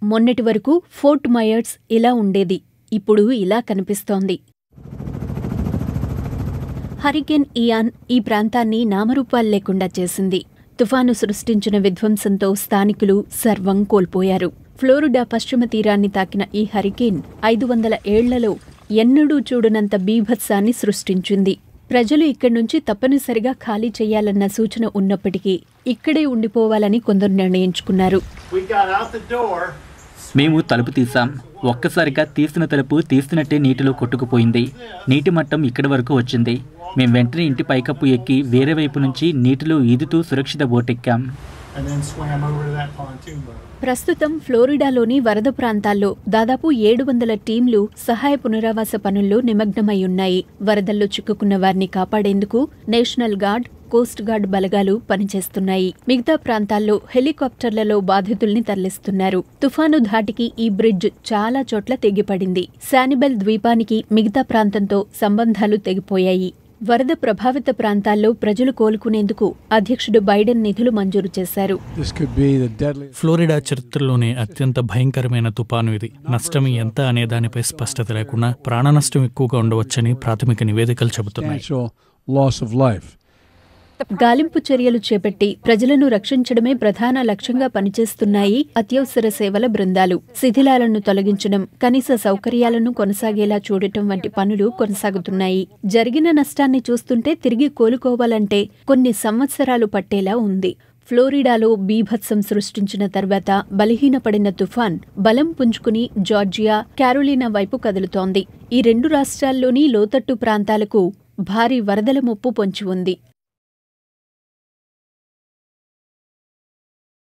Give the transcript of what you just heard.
మొన్నటి వరకు fort Myers ఇలా ఉండేది ఇప్పుడు ఇలా కనిపిస్తోంది హరికేన్ ఇయాన్ ఈ ప్రాంతాన్ని నామరూపాలు లేకుండా చేసింది తుఫాను సృష్టించిన విధ్వంసంతో స్థానికులు సర్వం కోల్పోయారు ఫ్లోరిడా పశ్చిమ తీరాన్ని తాకిన ఈ హరికేన్ ఐదు వందల ఏళ్లలో ఎన్నడూ చూడనంత బీభత్సాన్ని సృష్టించింది ప్రజలు ఇక్కడి నుంచి తప్పనిసరిగా ఖాళీ చేయాలన్న సూచన ఉన్నప్పటికీ ఇక్కడే ఉండిపోవాలని కొందరు నిర్ణయించుకున్నారు We got out the door. మేము తలుపు తీసాం ఒక్కసారిగా తీసిన తలుపు తీసినట్టే నీటిలో కొట్టుకుపోయింది నీటి మట్టం ఇక్కడి వరకు వచ్చింది మేము వెంటనే ఇంటి పైకప్పు ఎక్కి వేరే వైపు నుంచి నీటిలో ఈదుతూ సురక్షిత బోటెక్కాం and then swam over to that pontoon boat. ప్రస్తుతం ఫ్లోరిడాలోని వరద ప్రాంతాల్లో దాదాపు ఏడు వందల టీంలు సహాయ పునరావాస పనుల్లో నిమగ్నమై ఉన్నాయి వరదల్లో చిక్కుకున్న వారిని కాపాడేందుకు నేషనల్ గార్డ్ కోస్ట్ గార్డ్ బలగాలు పనిచేస్తున్నాయి మిగతా ప్రాంతాల్లో హెలికాప్టర్లలో బాధితుల్ని తరలిస్తున్నారు తుఫాను ధాటికి ఈ బ్రిడ్జ్ చాలా చోట్ల తెగిపడింది శానిబెల్ ద్వీపానికి మిగతా ప్రాంతంతో సంబంధాలు తెగిపోయాయి వరద ప్రభావిత ప్రాంతాల్లో ప్రజలు కోలుకునేందుకు అధ్యక్షుడు బైడెన్ నిధులు మంజూరు చేశారు This could be the deadliest. Florida చరిత్రలోనే అత్యంత భయంకరమైన తుపాను ఇది నష్టం ఎంత అనే దానిపై స్పష్టత లేకుండా ప్రాణ నష్టం ఎక్కువగా ఉండవచ్చని ప్రాథమిక నివేదికలు చెబుతున్నాయి Substantial loss of life. గాలింపు చర్యలు చేపట్టి ప్రజలను రక్షించడమే ప్రధాన లక్ష్యంగా పనిచేస్తున్నాయి అత్యవసర సేవల బృందాలు శిథిలాలను తొలగించడం కనీస సౌకర్యాలను కొనసాగేలా చూడటం వంటి పనులు కొనసాగుతున్నాయి జరిగిన నష్టాన్ని చూస్తుంటే తిరిగి కోలుకోవాలంటే కొన్ని సంవత్సరాలు పట్టేలా ఉంది ఫ్లోరిడాలో బీభత్సం సృష్టించిన తర్వాత బలహీనపడిన తుఫాన్ బలం పుంజుకుని జార్జియా క్యారోలినా వైపు కదులుతోంది ఈ రెండు రాష్ట్రాల్లోని లోతట్టు ప్రాంతాలకు భారీ వరదల ముప్పు పొంచి ఉంది